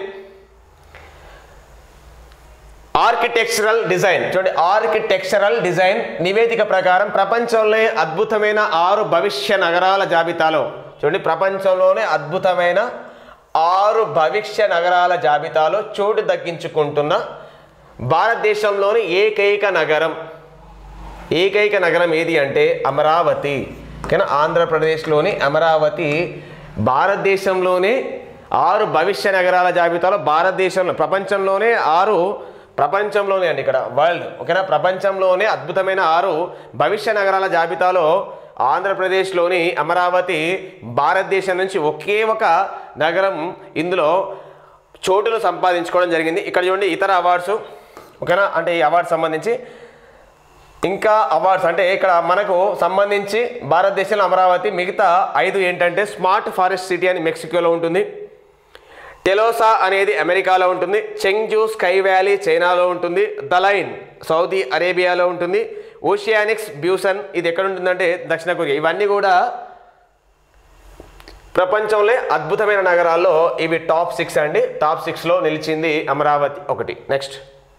ఆర్కిటెక్చరల్ డిజైన్ చూడండి ఆర్కిటెక్చరల్ డిజైన్ నివేదిక ప్రకారం ప్రపంచంలోనే అద్భుతమైన ఆరు భవిష్య నగరాల జాబితాలో చూడండి ప్రపంచంలోనే అద్భుతమైన ఆరు భవిష్య నగరాల జాబితాలో చోటు దక్కించుకుంటున్న భారతదేశంలోని ఏకైక నగరం ఏకైక నగరం ఏది అంటే అమరావతి ఓకేనా ఆంధ్రప్రదేశ్లోని అమరావతి భారతదేశంలోనే ఆరు భవిష్య నగరాల జాబితాలో భారతదేశంలో ప్రపంచంలోనే ఆరు ప్రపంచంలోనే అండి ఇక్కడ వరల్డ్ ఓకేనా ప్రపంచంలోనే అద్భుతమైన ఆరు భవిష్య నగరాల జాబితాలో ఆంధ్రప్రదేశ్లోని అమరావతి భారతదేశం నుంచి ఒకే ఒక నగరం ఇందులో చోటును సంపాదించుకోవడం జరిగింది ఇక్కడ చూడండి ఇతర అవార్డ్స్ ఓకేనా అంటే ఈ అవార్డు సంబంధించి ఇంకా అవార్డ్స్ అంటే ఇక్కడ మనకు సంబంధించి భారతదేశంలో అమరావతి మిగతా ఐదు ఏంటంటే స్మార్ట్ ఫారెస్ట్ సిటీ అని మెక్సికోలో ఉంటుంది టెలోసా అనేది అమెరికాలో ఉంటుంది చెంగ్జూ స్కై వ్యాలీ చైనాలో ఉంటుంది దలైన్ సౌదీ అరేబియాలో ఉంటుంది ఓషియానిక్స్ బ్యూసన్ ఇది ఎక్కడ ఉంటుందంటే దక్షిణ కొరియా ఇవన్నీ కూడా ప్రపంచంలో అద్భుతమైన నగరాల్లో ఇవి టాప్ సిక్స్ అండి టాప్ సిక్స్లో నిలిచింది అమరావతి ఒకటి నెక్స్ట్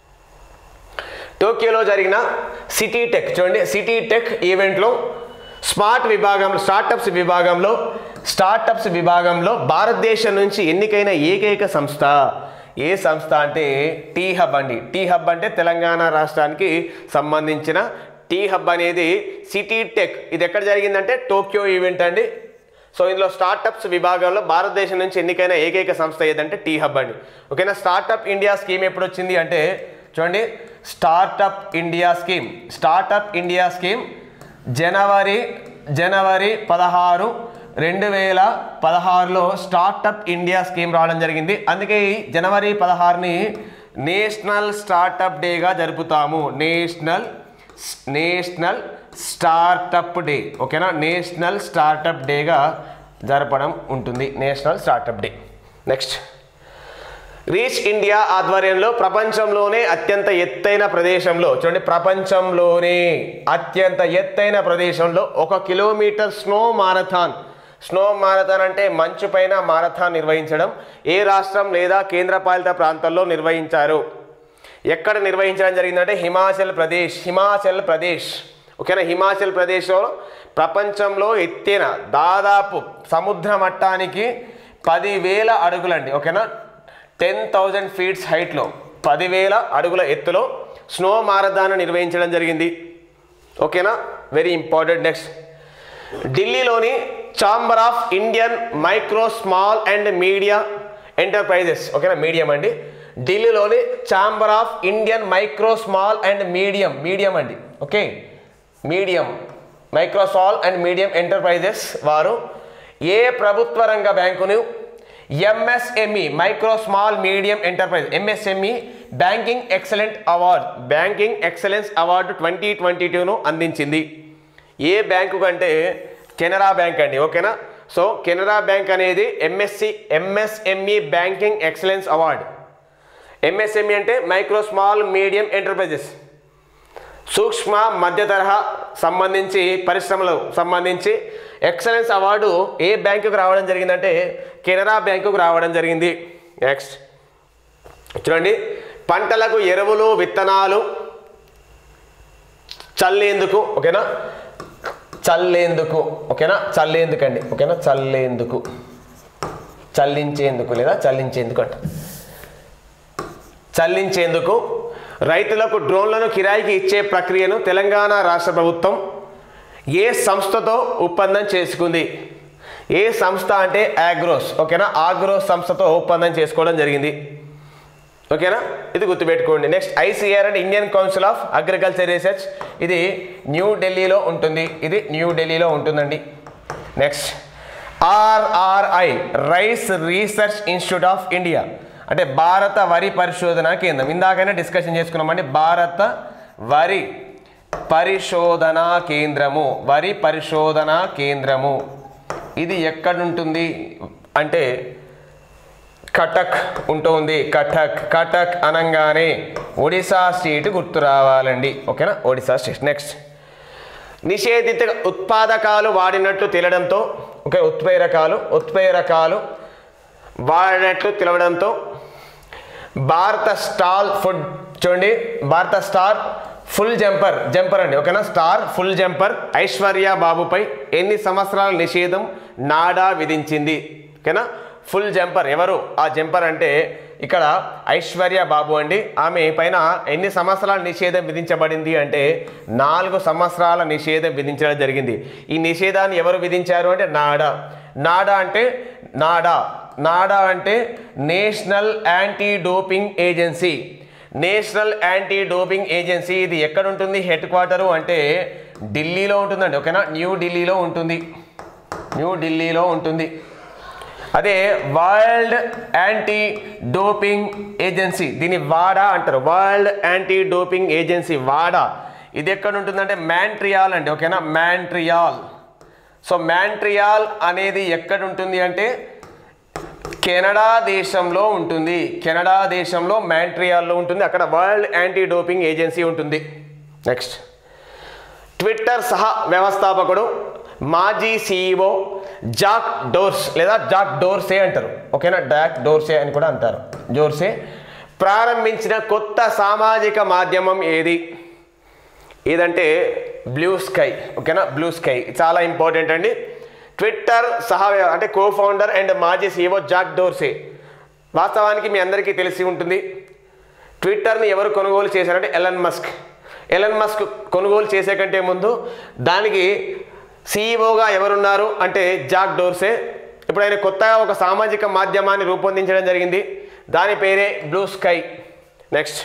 టోక్యోలో జరిగిన సిటీ టెక్ చూడండి సిటీ టెక్ ఈవెంట్లో స్మార్ట్ విభాగంలో స్టార్టప్స్ విభాగంలో స్టార్టప్స్ విభాగంలో భారతదేశం నుంచి ఎన్నికైన ఏకైక సంస్థ ఏ సంస్థ అంటే టీ హబ్ అండి టీ హబ్ అంటే తెలంగాణ రాష్ట్రానికి సంబంధించిన టీ హబ్ అనేది సిటీ టెక్ ఇది ఎక్కడ జరిగిందంటే టోక్యో ఈవెంట్ అండి సో ఇందులో స్టార్టప్స్ విభాగంలో భారతదేశం నుంచి ఎన్నికైన ఏకైక సంస్థ ఏదంటే టీ హబ్ అండి ఓకేనా స్టార్టప్ ఇండియా స్కీమ్ ఎప్పుడు వచ్చింది అంటే చూడండి startup India scheme startup India scheme జనవరి జనవరి పదహారు రెండు వేల పదహారులో స్టార్టప్ ఇండియా స్కీమ్ రావడం జరిగింది అందుకే ఈ జనవరి పదహారుని నేషనల్ స్టార్టప్ డేగా జరుపుతాము నేషనల్ నేషనల్ స్టార్టప్ డే ఓకేనా నేషనల్ స్టార్టప్ డేగా జరపడం ఉంటుంది national startup day next reach India ఆధ్వర్యంలో ప్రపంచంలోనే అత్యంత ఎత్తైన ప్రదేశంలో చూడండి ప్రపంచంలోనే అత్యంత ఎత్తైన ప్రదేశంలో ఒక kilometre snow marathon snow marathon అంటే మంచు పైన మారథాన్ నిర్వహించడం ఏ రాష్ట్రం లేదా కేంద్రపాలిత ప్రాంతాల్లో నిర్వహించారు ఎక్కడ నిర్వహించడం జరిగిందంటే హిమాచల్ ప్రదేశ్ హిమాచల్ ప్రదేశ్ ఓకేనా హిమాచల్ ప్రదేశ్లో ప్రపంచంలో ఎత్తైన దాదాపు సముద్ర మట్టానికి పదివేల అడుగులండి ఓకేనా టెన్ థౌజండ్ ఫీట్స్ హైట్లో పదివేల అడుగుల ఎత్తులో స్నో మారథాన్ నిర్వహించడం జరిగింది ఓకేనా వెరీ ఇంపార్టెంట్ నెక్స్ట్ ఢిల్లీలోని chamber of Indian micro small and media enterprises ఓకేనా మీడియం అండి ఢిల్లీలోని chamber of Indian micro small and medium medium అండి okay medium micro small and medium enterprises వారు ఏ ప్రభుత్వ రంగ బ్యాంకును MSME micro small medium enterprise MSME banking excellent award banking excellence award twenty twenty టూను అందించింది ఏ బ్యాంకు కంటే కెనరా బ్యాంక్ అండి ఓకేనా సో కెనరా బ్యాంక్ అనేది MSC MSME banking excellence award MSME అంటే మైక్రో స్మాల్ మీడియం ఎంటర్ప్రైజెస్ సూక్ష్మ మధ్య తరహా సంబంధించి పరిశ్రమలకు సంబంధించి ఎక్సలెన్స్ అవార్డు ఏ బ్యాంకుకు రావడం జరిగిందంటే కెనరా బ్యాంకుకు రావడం జరిగింది నెక్స్ట్ చూడండి పంటలకు ఎరువులు విత్తనాలు చల్లేందుకు ఓకేనా చల్లేందుకు ఓకేనా చల్లేందుకండి ఓకేనా చల్లేందుకు చల్లించేందుకు లేదా చల్లించేందుకు అంట చల్లించేందుకు రైతులకు డ్రోన్లను కిరాయికి ఇచ్చే ప్రక్రియను తెలంగాణ రాష్ట్ర ప్రభుత్వం ఏ సంస్థతో ఒప్పందం చేసుకుంది ఏ సంస్థ అంటే ఆగ్రోస్ ఓకేనా ఆగ్రోస్ సంస్థతో ఒప్పందం చేసుకోవడం జరిగింది ఓకేనా ఇది గుర్తుపెట్టుకోండి next ICR and Indian council of agriculture research ఇది న్యూ ఢిల్లీలో ఉంటుంది ఇది న్యూ ఢిల్లీలో ఉంటుందండి next RRI rice research institute of India అంటే భారత వరి పరిశోధన కేంద్రం ఇందాకనే డిస్కషన్ చేసుకున్నామండి భారత వరి పరిశోధన కేంద్రము వరి పరిశోధన కేంద్రము ఇది ఎక్కడుంటుంది అంటే కటక్ ఉంటుంది కటక్ కటక్ అనగానే ఒడిశా స్టేట్ గుర్తు రావాలండి ఓకేనా ఒడిశా స్టేట్ నెక్స్ట్ నిషేధిత ఉత్పాదకాలు వాడినట్లు తేలడంతో ఓకే ఉత్ప్రేరకాలు ఉత్ప్రేరకాలు వాడినట్లు తెలవడంతో భారత స్టాల్ ఫుడ్ చూడండి భారత స్టార్ ఫుల్ జంపర్ జంపర్ అండి ఓకేనా స్టార్ ఫుల్ జంపర్ ఐశ్వర్య బాబుపై ఎన్ని సంవత్సరాల నిషేధం నాడా విధించింది ఓకేనా ఫుల్ జంపర్ ఎవరు ఆ జంపర్ అంటే ఇక్కడ ఐశ్వర్య బాబు అండి ఆమె పైన ఎన్ని సంవత్సరాల నిషేధం విధించబడింది అంటే నాలుగు సంవత్సరాల నిషేధం విధించడం జరిగింది ఈ నిషేధాన్ని ఎవరు విధించారు అంటే నాడా నాడా అంటే నాడా నాడా అంటే national anti doping agency national anti doping agency ఇది ఎక్కడ ఉంటుంది హెడ్ క్వార్టరు అంటే ఢిల్లీలో ఉంటుందండి ఓకేనా న్యూ ఢిల్లీలో ఉంటుంది న్యూ ఢిల్లీలో ఉంటుంది అదే వరల్డ్ యాంటీ డోపింగ్ ఏజెన్సీ దీన్ని వాడా అంటారు వరల్డ్ యాంటీ డోపింగ్ ఏజెన్సీ వాడా ఇది ఎక్కడ ఉంటుందంటే మ్యాంట్రియాల్ అండి ఓకేనా మ్యాంట్రియాల్ సో మ్యాంట్రియాల్ అనేది ఎక్కడ ఉంటుంది అంటే కెనడా దేశంలో ఉంటుంది కెనడా దేశంలో మ్యాంట్రియాల్లో ఉంటుంది అక్కడ వరల్డ్ యాంటీ డోపింగ్ ఏజెన్సీ ఉంటుంది నెక్స్ట్ ట్విట్టర్ సహ వ్యవస్థాపకుడు మాజీ సీఈఓ జాక్ డోర్స్ లేదా జాక్ డోర్సే అంటారు ఓకేనా జాక్ డోర్సే అని కూడా అంటారు డోర్సే ప్రారంభించిన కొత్త సామాజిక మాధ్యమం ఏది ఏదంటే బ్లూ స్కై ఓకేనా బ్లూ స్కై చాలా ఇంపార్టెంట్ అండి ట్విట్టర్ సహా అంటే కో ఫౌండర్ అండ్ మాజీ సీఈఓ జాక్ డోర్సే వాస్తవానికి మీ అందరికీ తెలిసి ఉంటుంది ట్విట్టర్ని ఎవరు కొనుగోలు చేశారంటే ఎలన్ మస్క్ ఎలన్ మస్క్ కొనుగోలు చేసే కంటే ముందు దానికి సీఈఓగా ఎవరున్నారు అంటే జాక్ డోర్సే ఇప్పుడు ఆయన కొత్తగా ఒక సామాజిక మాధ్యమాన్ని రూపొందించడం జరిగింది దాని పేరే బ్లూ స్కై నెక్స్ట్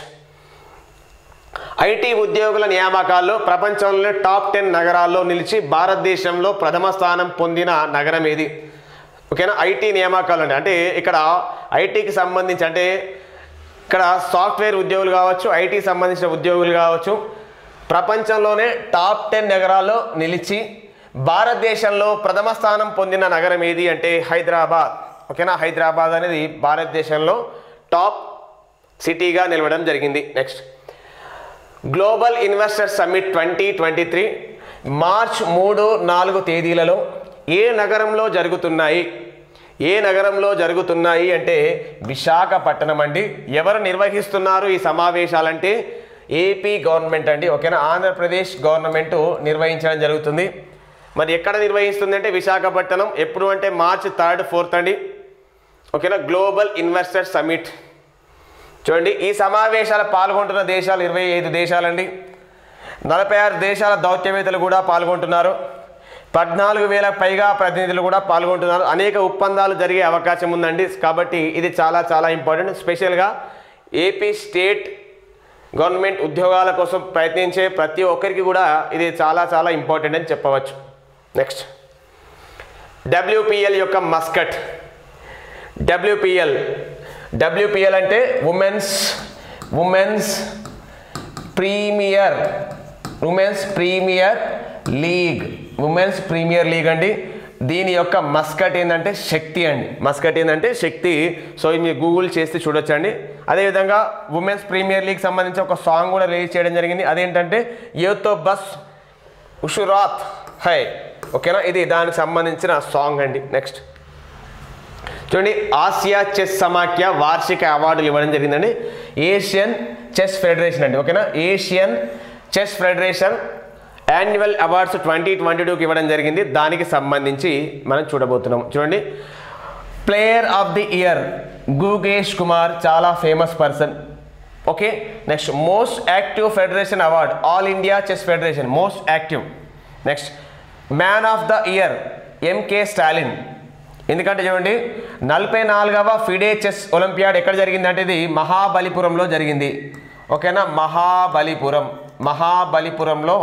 ఐటీ ఉద్యోగుల నియామకాల్లో ప్రపంచంలోని టాప్ టెన్ నగరాల్లో నిలిచి భారతదేశంలో ప్రథమ స్థానం పొందిన నగరం ఏది ఓకేనా ఐటీ నియామకాలు అంటే అంటే ఇక్కడ ఐటీకి సంబంధించి అంటే ఇక్కడ సాఫ్ట్వేర్ ఉద్యోగులు కావచ్చు ఐటీకి సంబంధించిన ఉద్యోగులు కావచ్చు ప్రపంచంలోనే టాప్ టెన్ నగరాల్లో నిలిచి భారతదేశంలో ప్రథమ స్థానం పొందిన నగరం ఏది అంటే హైదరాబాద్ ఓకేనా హైదరాబాద్ అనేది భారతదేశంలో టాప్ సిటీగా నిలవడం జరిగింది next global investor summit twenty twenty three March మూడు నాలుగు తేదీలలో ఏ నగరంలో జరుగుతున్నాయి ఏ నగరంలో జరుగుతున్నాయి అంటే విశాఖపట్నం అండి ఎవరు నిర్వహిస్తున్నారు ఈ సమావేశాలంటే ఏపీ గవర్నమెంట్ అండి ఓకేనా ఆంధ్రప్రదేశ్ గవర్నమెంట్ నిర్వహించడం జరుగుతుంది మరి ఎక్కడ నిర్వహిస్తుంది అంటే విశాఖపట్నం ఎప్పుడు అంటే మార్చ్ థర్డ్ ఫోర్త్ అండి ఓకేనా గ్లోబల్ ఇన్వెస్టర్ సమ్మిట్ చూడండి ఈ సమావేశాలు పాల్గొంటున్న దేశాలు ఇరవై ఐదు దేశాలండి నలభై ఆరు దేశాల దౌత్యవేత్తలు కూడా పాల్గొంటున్నారు పద్నాలుగు వేల పైగా ప్రతినిధులు కూడా పాల్గొంటున్నారు అనేక ఒప్పందాలు జరిగే అవకాశం ఉందండి కాబట్టి ఇది చాలా చాలా ఇంపార్టెంట్ స్పెషల్గా ఏపీ స్టేట్ గవర్నమెంట్ ఉద్యోగాల కోసం ప్రయత్నించే ప్రతి ఒక్కరికి కూడా ఇది చాలా చాలా ఇంపార్టెంట్ అని చెప్పవచ్చు నెక్స్ట్ డబ్ల్యూపిఎల్ యొక్క మస్కట్ డబ్ల్యూపిఎల్ డబ్ల్యూపిఎల్ అంటే women's women's premier women's premier league women's premier league అండి దీని యొక్క మస్కట్ ఏంటంటే శక్తి అండి మస్కట్ ఏంటంటే శక్తి సో ఇది మీరు గూగుల్ చేస్తే చూడొచ్చండి అదేవిధంగా ఉమెన్స్ ప్రీమియర్ లీగ్ సంబంధించి ఒక సాంగ్ కూడా రిలీజ్ చేయడం జరిగింది అదేంటంటే యోతో బస్ ఉషురాత్ హై ఓకేనా ఇది దానికి సంబంధించిన సాంగ్ అండి నెక్స్ట్ చూడండి ఆసియా చెస్ సమాఖ్య వార్షిక అవార్డులు ఇవ్వడం జరిగిందండి ఏషియన్ చెస్ ఫెడరేషన్ అండి ఓకేనా Asian chess federation annual awards twenty twenty టూకి ఇవ్వడం జరిగింది దానికి సంబంధించి మనం చూడబోతున్నాం చూడండి player of the year Gukesh Kumar చాలా famous person okay next most active federation award all India chess federation most active next man of the year MK Stalin ఎందుకంటే చూడండి నలభై నాలుగవ ఫిడే చెస్ ఒలింపియాడ్ ఎక్కడ జరిగింది అంటే ఇది మహాబలిపురంలో జరిగింది ఓకేనా మహాబలిపురం మహాబలిపురంలో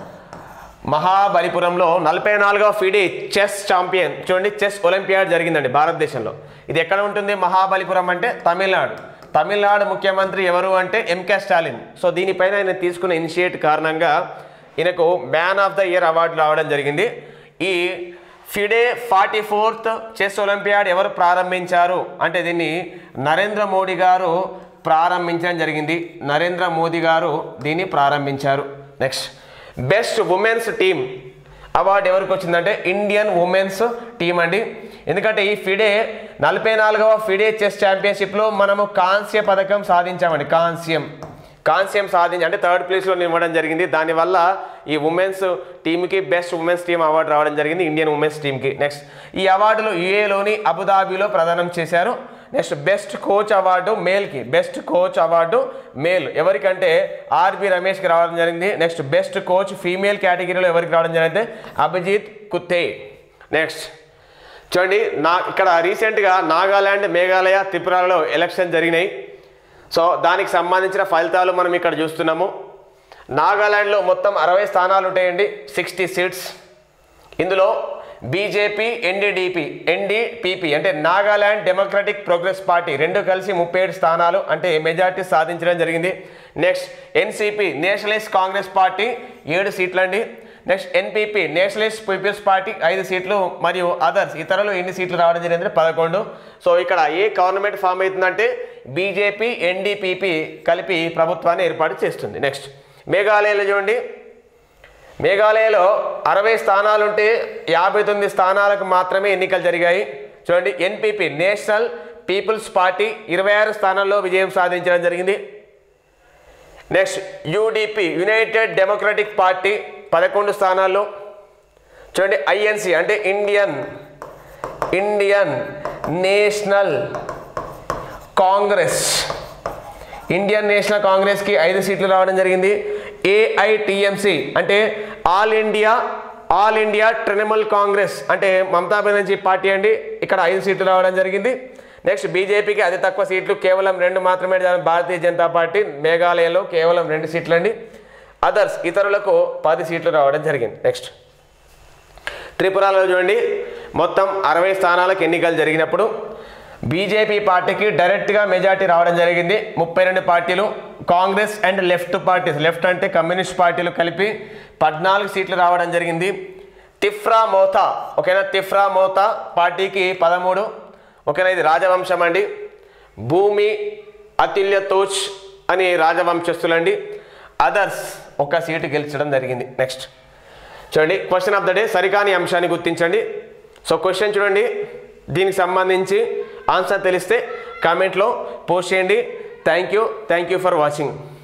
మహాబలిపురంలో నలభై నాలుగవ ఫిడే చెస్ ఛాంపియన్ చూడండి చెస్ ఒలింపియాడ్ జరిగిందండి భారతదేశంలో ఇది ఎక్కడ ఉంటుంది మహాబలిపురం అంటే తమిళనాడు తమిళనాడు ముఖ్యమంత్రి ఎవరు అంటే ఎంకే స్టాలిన్ సో దీనిపైన ఆయన తీసుకున్న ఇనిషియేట్ కారణంగా ఈయనకు man of the year award రావడం జరిగింది ఈ FIDE forty fourth chess olympiad ఎవరు ప్రారంభించారు అంటే దీన్ని నరేంద్ర మోడీ గారు ప్రారంభించడం జరిగింది నరేంద్ర మోదీ గారు దీన్ని ప్రారంభించారు next best women's team award ఎవరికి వచ్చిందంటే ఇండియన్ ఉమెన్స్ టీం అండి ఎందుకంటే ఈ ఫిడే నలభై నాలుగవ ఫిడే చెస్ ఛాంపియన్షిప్లో మనము కాంస్య పథకం సాధించామండి కాంస్యం కాంస్యం సాధించి అంటే థర్డ్ ప్లేస్లో నిలవడం జరిగింది దానివల్ల ఈ ఉమెన్స్ టీంకి బెస్ట్ ఉమెన్స్ టీమ్ అవార్డు రావడం జరిగింది ఇండియన్ ఉమెన్స్ టీంకి నెక్స్ట్ ఈ అవార్డులు యుఏలోని అబుదాబిలో ప్రదానం చేశారు నెక్స్ట్ బెస్ట్ కోచ్ అవార్డు మేల్కి బెస్ట్ కోచ్ అవార్డు మేల్ ఎవరికంటే ఆర్బి రమేష్కి రావడం జరిగింది నెక్స్ట్ బెస్ట్ కోచ్ ఫీమేల్ కేటగిరీలో ఎవరికి రావడం జరిగింది అభిజిత్ కుత్తే నెక్స్ట్ చూడండి నా ఇక్కడ రీసెంట్గా నాగాల్యాండ్ మేఘాలయ త్రిపురలో ఎలక్షన్ జరిగినాయి సో దానికి సంబంధించిన ఫలితాలు మనం ఇక్కడ చూస్తున్నాము నాగాల్యాండ్లో మొత్తం అరవై స్థానాలు ఉంటాయండి సిక్స్టీ సీట్స్ ఇందులో బీజేపీ ఎన్డీడీపీ ఎన్డీపీపీ అంటే నాగాల్యాండ్ డెమోక్రటిక్ ప్రోగ్రెస్ పార్టీ రెండు కలిసి ముప్పై ఏడు స్థానాలు అంటే మెజార్టీ సాధించడం జరిగింది next NCP nationalist Congress party ఏడు సీట్లండి next NPP nationalist people's party ఐదు సీట్లు మరియు అదర్స్ ఇతరులు ఎన్ని సీట్లు రావడం జరిగింది పదకొండు సో ఇక్కడ ఏ గవర్నమెంట్ ఫామ్ అవుతుందంటే బీజేపీ ఎన్డీపీపీ కలిపి ప్రభుత్వాన్ని ఏర్పాటు చేస్తుంది నెక్స్ట్ మేఘాలయలో చూడండి మేఘాలయలో అరవై స్థానాలుంటే యాభై తొమ్మిది స్థానాలకు మాత్రమే ఎన్నికలు జరిగాయి చూడండి ఎన్పీపీ నేషనల్ పీపుల్స్ పార్టీ ఇరవై ఆరు స్థానాల్లో విజయం సాధించడం జరిగింది next UDP united democratic party పదకొండు స్థానాల్లో చూడండి ఐఎన్సి అంటే Indian Indian national Congress Indian national కాంగ్రెస్కి ఐదు సీట్లు రావడం జరిగింది ఏఐటిఎంసి అంటే all India all India Trinamool Congress అంటే మమతా బెనర్జీ పార్టీ అండి ఇక్కడ ఐదు సీట్లు రావడం జరిగింది నెక్స్ట్ బీజేపీకి అతి తక్కువ సీట్లు కేవలం రెండు మాత్రమే భారతీయ జనతా పార్టీ మేఘాలయలో కేవలం రెండు సీట్లు అండి అదర్స్ ఇతరులకు పది సీట్లు రావడం జరిగింది నెక్స్ట్ త్రిపురలో చూడండి మొత్తం అరవై స్థానాలకు ఎన్నికలు జరిగినప్పుడు బీజేపీ పార్టీకి డైరెక్ట్గా మెజార్టీ రావడం జరిగింది ముప్పై రెండు పార్టీలు Congress and left parties left అంటే కమ్యూనిస్ట్ పార్టీలు కలిపి పద్నాలుగు సీట్లు రావడం జరిగింది తిఫ్రా మోతా ఓకేనా తిఫ్రా మోతా పార్టీకి పదమూడు ఓకేనా ఇది రాజవంశం అండి భూమి అతిల్య తోచ్ అని రాజవంశస్థులండి అదర్స్ ఒక సీటు గెలిచడం జరిగింది నెక్స్ట్ చూడండి క్వశ్చన్ ఆఫ్ ద డే సరికాని అంశాన్ని గుర్తించండి సో క్వశ్చన్ చూడండి దీనికి సంబంధించి ఆన్సర్ తెలిస్తే కామెంట్లో పోస్ట్ చేయండి thank you thank you for watching